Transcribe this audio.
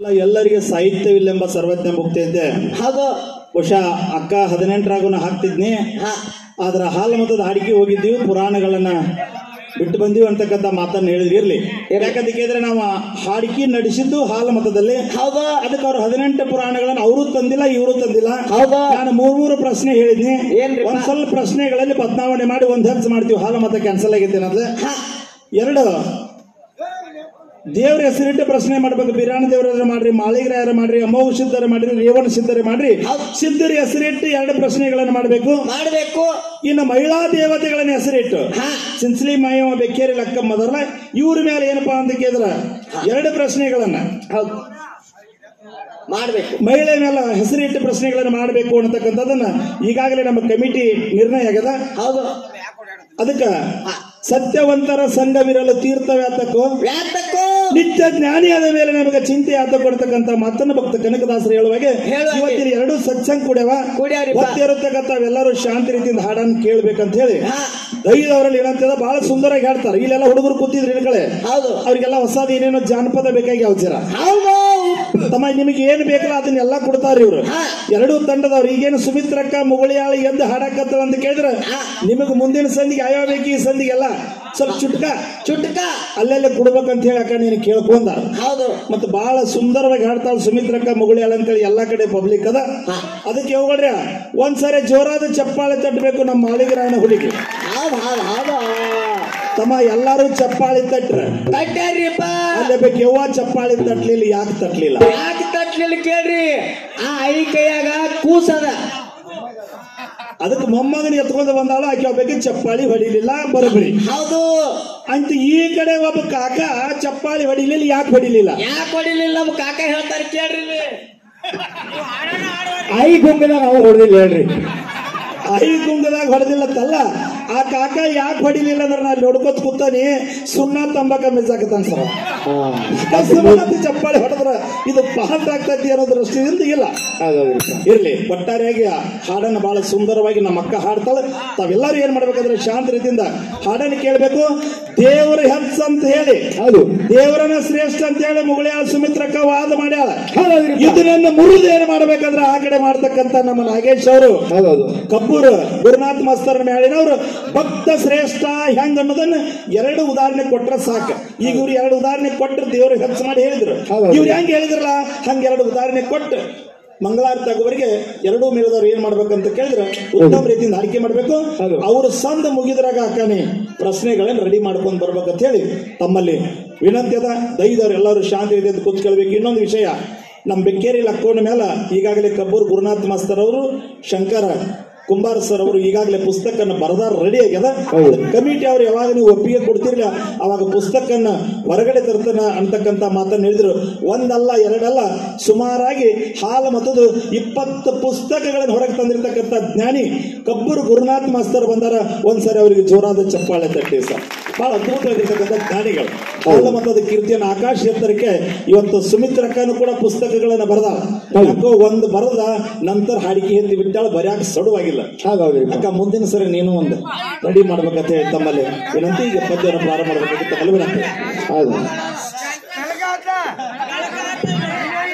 ಅಲ್ಲ, ಎಲ್ಲರಿಗೆ ಸಾಹಿತ್ಯವಿಲ್ಲೆಂಬ ಸರ್ವಜ್ಞ ಮುಕ್ತಿ ಇದ್ದೆ ಹೌದು ಬಹುಶಃ ಅಕ್ಕ ಹದಿನೆಂಟರಾಗುನ ಹಾಕ್ತಿದ್ನಿ ಹಾ ಆದ್ರ ಹಾಲು ಮತದ ಹಾಡಿಕೆ ಹೋಗಿದ್ದೀವಿ ಪುರಾಣಗಳನ್ನ ಬಿಟ್ಟು ಬಂದೀವಿ ಅಂತಕ್ಕಂಥ ಮಾತನ್ನ ಹೇಳಿದ್ರಿ ಇರ್ಲಿ ಯಾಕಂತ ಕೇಳಿದ್ರೆ ನಾವು ಹಾಡಿಕೆ ನಡೆಸಿದ್ದು ಹಾಲು ಮತದಲ್ಲಿ ಹೌದು ಅದಕ್ಕೆ ಅವ್ರು ಹದಿನೆಂಟು ಪುರಾಣಗಳನ್ನ ಅವರು ತಂದಿಲ್ಲ ಇವರು ತಂದಿಲ್ಲ ಹೌದು ನಾನು ಮೂರ್ ಮೂರು ಪ್ರಶ್ನೆ ಹೇಳಿದ್ನಿ ಏನ್ರಿಪ್ಪ? ಒಂದ್ ಸ್ವಲ್ಪ ಪ್ರಶ್ನೆಗಳಲ್ಲಿ ಬದಲಾವಣೆ ಮಾಡಿ ಒಂದ್ ಹೆಜ್ಜೆ ಮಾಡ್ತೀವಿ ಹಾಲು ಮತ ಕ್ಯಾನ್ಸಲ್ ಆಗೈತೆ ಅನ್ನೋದು ಹಾ ಎರಡು ದೇವ್ರ ಹೆಸರಿಟ್ಟು ಪ್ರಶ್ನೆ ಮಾಡ್ಬೇಕು ಬಿರಾಣ ದೇವರ ಮಾಡ್ರಿ ಮಾಳಿಗರ ಯಾರು ಮಾಡ್ರಿ ಅಮೋಘ ಸಿದ್ಧರ ಮಾಡ್ರಿ ರೇವಣ ಸಿದ್ಧರ ಮಾಡ್ರಿ ಹೌದು. ಸಿದ್ಧರ ಹೆಸರಿಟ್ಟು ಎರಡು ಪ್ರಶ್ನೆಗಳನ್ನು ಮಾಡಬೇಕು ಮಾಡ್ಬೇಕು ಇನ್ನು ಮಹಿಳಾ ದೇವತೆಗಳನ್ನ ಹೆಸರಿಟ್ಟು ಹಾ ಸಿನ್ಸ್ಲಿ ಮಾಯವ ಬೆಕ್ಕೇರಿ ಲಕ್ಕ ಮದರ್ಲ ಇವ್ರ ಮೇಲೆ ಏನಪ್ಪಾ ಅಂತ ಕೇಳಿದ್ರ ಎರಡು ಪ್ರಶ್ನೆಗಳನ್ನ ಹೌದು ಮಾಡ್ಬೇಕು ಮಹಿಳೆ ಮೇಲೆ ಹೆಸರಿಟ್ಟು ಪ್ರಶ್ನೆಗಳನ್ನ ಮಾಡಬೇಕು ಅನ್ನತಕ್ಕಂಥದ್ದನ್ನ ಈಗಾಗಲೇ ನಮ್ಮ ಕಮಿಟಿ ನಿರ್ಣಯ ಆಗ್ಯದ ಹೌದು ಅದಕ್ಕ ಹಾ ಸತ್ಯವಂತರ ಸಂಘವಿರಲು ತೀರ್ಥವ್ಯಾತಕ್ಕೂ ವ್ಯಾತಕ್ಕೂ ನಿತ್ಯ ಜ್ಞಾನಿಯಾದ ಮೇಲೆ ನಮಗೆ ಚಿಂತೆ ಆತ ಕೊಡ್ತಕ್ಕಂಥ ಮಾತನ್ನ ಭಕ್ತ ಕನಕದಾಸರು ಹೇಳುವಾಗೆ ಹೇಳುವಾಗೆ. ಇವತ್ತಿನ ಎರಡು ಸತ್ಸಂಗ್ ಕೂಡ್ಯಾವ ಕೂಡ್ಯಾರಿಪ್ಪ. ಗೊತ್ತಿರತಕ್ಕಂಥವೆಲ್ಲರೂ ಶಾಂತಿ ರೀತಿಯಿಂದ ಹಾಡನ್ನು ಕೇಳ್ಬೇಕಂತ ಹೇಳಿ ಹಾ ದೈವದವರಲ್ಲಿ ಏನಂತದ ಬಹಳ ಸುಂದರವಾಗಿ ಹಾಡ್ತಾರೆ ಇಲ್ಲೆಲ್ಲ ಹುಡುಗರು ಕೂತಿದ್ರು ಇನ್ಕಳೆ ಹೌದು ಅವ್ರಿಗೆಲ್ಲ ಹೊಸದ ಏನೇನೋ ಜಾನಪದ ಬೇಕಾಗಿ ಅವಸರ ಹೌದು ತಮ್ಮ ನಿಮಗೆ ಏನು ಬೇಕಲ್ಲ ಅದನ್ನೆಲ್ಲ ಕೊಡ್ತಾರ ಇವ್ರು ಹಾ ಎರಡು ತಂಡದವ್ರು ಈಗೇನು ಸುಮಿತ್ರಕ್ಕ ಮುಗುಳಿಯಾಳ ಎದ್ದು ಹಾಡಕತ್ತವ ಅಂತ ಕೇಳಿದ್ರೆ ಹಾ. ನಿಮಗೆ ಮುಂದಿನ ಸಂದಿಗೆ ಯಾವ ಬೇಕು ಈ ಸಂದಿಗೆಲ್ಲ ಸ್ವಲ್ಪ ಚುಟ್ಕ ಚುಟ್ಕ ಅಲ್ಲೆಲ್ಲ ಕೊಡ್ಬೇಕಂತ ಹೇಳಿ ಅಕ್ಕ ನೀನು ಕೇಳ್ಕೊಂಡ ಹೌದು ಮತ್ತೆ ಬಹಳ ಸುಂದರವಾಗಿ ಹಾಡ್ತಾಳ ಸುಮಿತ್ರಕ್ಕ ಮುಗುಳಿಯಾಳ ಅಂತೇಳಿ ಎಲ್ಲಾ ಕಡೆ ಪಬ್ಲಿಕ್ ಅದ ಹಾ. ಅದಕ್ಕೆ ಹೋಗ್ರಿ ಒಂದ್ಸರಿ ಜೋರಾದ ಚಪ್ಪಾಳೆ ತಟ್ಟಬೇಕು ನಮ್ಮ ಮಾಳಿಗರಾಯಣ ಹುಡುಗಿ ಹೌದು ಹೌದು ಹೌದು ತಮ್ಮ ಎಲ್ಲಾರು ಚಪ್ಪಾಳಿ ತಟ್ರ ತಟ್ಟಾರಿಪ್ಪ ಅಲ್ಲೇ ಬೇಕು ಯವ್ವ ಚಪ್ಪಾಳಿ ತಟ್ಲಿಲ್ಲ ಯಾಕೆ ತಟ್ಲಿಲ್ಲ ಯಾಕೆ ತಟ್ಲಿಲ್ಲ ಕೇಳ್ರಿ ಆ ಐ ಕೈಯಾಗ ಕೂಸದ ಅದಕ್ಕೆ ಮೊಮ್ಮಗನ ಎತ್ಕೊಂಡು ಬಂದಾಳು ಆಕೆ ಒಬ್ಬಕ್ಕೆ ಚಪ್ಪಾಳಿ ಹೊಡಿಲಿಲ್ಲ ಬರಬರಿ ಹೌದು ಅಂತ ಈ ಕಡೆ ಒಬ್ಬ ಕಾಕ ಚಪ್ಪಾಳಿ ಹೊಡಿಲಿಲ್ಲ ಯಾಕೆ ಹೊಡಿಲಿಲ್ಲ ಯಾಕೆ ಹೊಡಿಲಿಲ್ಲ ನಮ್ಮ ಕಾಕ ಹೇಳ್ತಾರೆ ಕೇಳ್ರಿ ಇಲ್ಲಿ. ಐ ಗುಂಗದಾಗ ಅವ ಹೊಡೆದಿಲ್ಲ ಹೇಳ್ರಿ ಐ ಗುಂಗದಾಗ ಹೊಡೆದಿಲ್ಲ ತಲ್ಲ ಆ ಕಾಕ ಯಾಕೆ ಹೊಡಿಲಿಲ್ಲ ಅಂದ್ರೆ ನಾನು ನೋಡ್ಕೊತ ಕೂತಾನಿ ಸುಣ್ಣ ತಂಬಾಕ ಮಿಸಾಕತ್ತಾನ ಸರ್ ಅಕಸ್ಮಾತ್ ಚಪ್ಪಾಳಿ ಹೊಡೆದ್ರ ಇದು ಪಾಠ ಆಗ್ತೈತಿ ಅನ್ನೋ ದೃಷ್ಟಿಯಿಂದ ಇಲ್ಲ ಇರ್ಲಿ ಒಟ್ಟಾರೆಯಾಗಿ ಆ ಹಾಡನ್ನ ಬಹಳ ಸುಂದರವಾಗಿ ನಮ್ಮ ಅಕ್ಕ ಹಾಡ್ತಾಳೆ ತಾವೆಲ್ಲರೂ ಏನ್ ಮಾಡ್ಬೇಕಂದ್ರೆ ಶಾಂತ ರೀತಿಯಿಂದ ಹಾಡನ್ನು ಕೇಳಬೇಕು ದೇವರ ಹೆಚ್ಚ ಅಂತ ಹೇಳಿ ಹೌದು ದೇವರನ್ನ ಶ್ರೇಷ್ಠ ಅಂತ ಹೇಳಿ ಮುಗುಳಿಯಾಳ ಸುಮಿತ್ರಕ್ಕ ವಾದ ಮಾಡ್ಯಾಳ ಇದನ್ನ ಮುರಿದು ಏನ್ ಮಾಡ್ಬೇಕಂದ್ರೆ ಆ ಕಡೆ ಮಾಡ್ತಕ್ಕಂತ ನಮ್ಮ ನಾಗೇಶ್ ಅವರು ಹೌದೌದು ಕಬ್ಬೂರು ಗುರುನಾಥ್ ಮಾಸ್ತರ್ ಮೇಳಿನವರು ಭಕ್ತ ಶ್ರೇಷ್ಠ ಹೆಂಗ್ ಅನ್ನೋದನ್ನ ಎರಡು ಉದಾಹರಣೆ ಕೊಟ್ರೆ ಸಾಕು ಈಗ ಇವ್ರು ಎರಡು ಉದಾಹರಣೆ ಕೊಟ್ಟರೆ ದೇವ್ರ ಹೆಚ್ಚು ಮಾಡಿ ಹೇಳಿದ್ರು ಹೌದು. ಇವ್ರು ಹೆಂಗ್ ಹೇಳಿದ್ರಲ್ಲ ಹಂಗ ಎರಡು ಉದಾಹರಣೆ ಕೊಟ್ಟು ಮಂಗಳಾರತಿ ಆಗುವವರೆಗೆ ಎರಡೂ ಮೇಲದವ್ರು ಏನ್ ಮಾಡ್ಬೇಕಂತ ಕೇಳಿದ್ರೆ ಉತ್ತಮ ರೀತಿಯಿಂದ ಆಯ್ಕೆ ಮಾಡ್ಬೇಕು ಹೌದು. ಅವರು ಸಂದ ಮುಗಿದ್ರಾಗ ಅಕ್ಕನೆ ಪ್ರಶ್ನೆಗಳನ್ನ ರೆಡಿ ಮಾಡ್ಕೊಂಡು ಬರ್ಬೇಕಂತ ಹೇಳಿ ತಮ್ಮಲ್ಲಿ ವಿನಂತಿ ಅದ ದೈದವ್ರು ಎಲ್ಲರೂ ಶಾಂತಿ ಇದೆ ಅಂತ ಕೂತ್ಕೊಳ್ಬೇಕು ಇನ್ನೊಂದು ವಿಷಯ ನಮ್ಮ ಬೆಕ್ಕೇರಿ ಲಕ್ಕೋಣ ಮೇಲೆ ಈಗಾಗಲೇ ಕಬ್ಬೂರು ಗುರುನಾಥ್ ಮಾಸ್ತರ್ ಅವರು ಶಂಕರ ಕುಂಬಾರ ಸರ್ ಅವರು ಈಗಾಗಲೇ ಪುಸ್ತಕನ ಬರದಾರ ರೆಡಿ ಆಗ್ಯದ ಹೌದು. ಕಮಿಟಿ ಅವ್ರು ಯಾವಾಗ ನೀವು ಒಪ್ಪಿಗೆ ಕೊಡ್ತಿರ್ಲಿಲ್ಲ ಅವಾಗ ಪುಸ್ತಕನ ಹೊರಗಡೆ ತರ್ತಾನ ಅಂತಕ್ಕಂಥ ಮಾತನ್ನ ಹೇಳಿದ್ರು ಒಂದಲ್ಲ ಎರಡಲ್ಲ ಸುಮಾರಾಗಿ ಹಾಲು ಮತ್ತದು ಇಪ್ಪತ್ತು ಪುಸ್ತಕಗಳನ್ನು ಹೊರಗೆ ತಂದಿರತಕ್ಕಂಥ ಜ್ಞಾನಿ ಕಬ್ಬೂರು ಗುರುನಾಥ್ ಮಾಸ್ತರ್ ಬಂದಾರ ಒಂದ್ಸರಿ ಅವರಿಗೆ ಜೋರಾದ ಚಪ್ಪಾಳೆ ತಟ್ಟಿ ಸರ್ ಬಹಳ ಅದ್ಭುತವಾಗಿರ್ತಕ್ಕಂಥ ಜ್ಞಾನಿಗಳು ಹಾಲು ಮತದ ಕೀರ್ತಿಯನ್ನು ಆಕಾಶ ಎತ್ತರಕ್ಕೆ ಇವತ್ತು ಸುಮಿತ್ರಕ್ಕನು ಕೂಡ ಪುಸ್ತಕಗಳನ್ನ ಬರೆದ ಯಾಕೋ ಒಂದು ಬರದ ನಂತರ ಹಾಡಿಕೆ ಎತ್ತಿ ಬಿಟ್ಟಾಳ ಬರ್ಯಾಕ ಸಡುವಾಗಿಲ್ಲ ಹೌದೌದ್ರಿ ಅಕ್ಕ ಮುಂದಿನ ಸರಿ ನೀನು ಒಂದು ರೆಡಿ ಮಾಡ್ಬೇಕಂತ ಹೇಳಿ ತಮ್ಮಲ್ಲಿ ವಿನಂತಿ ಈಗ ಪದ್ಯವನ್ನು ಪ್ರಾರಂಭ ಮಾಡಬೇಕಂತ ತಮ್ಮಲ್ಲಿ ವಿನಂತಿ ಹೌದು ನನಗಾತ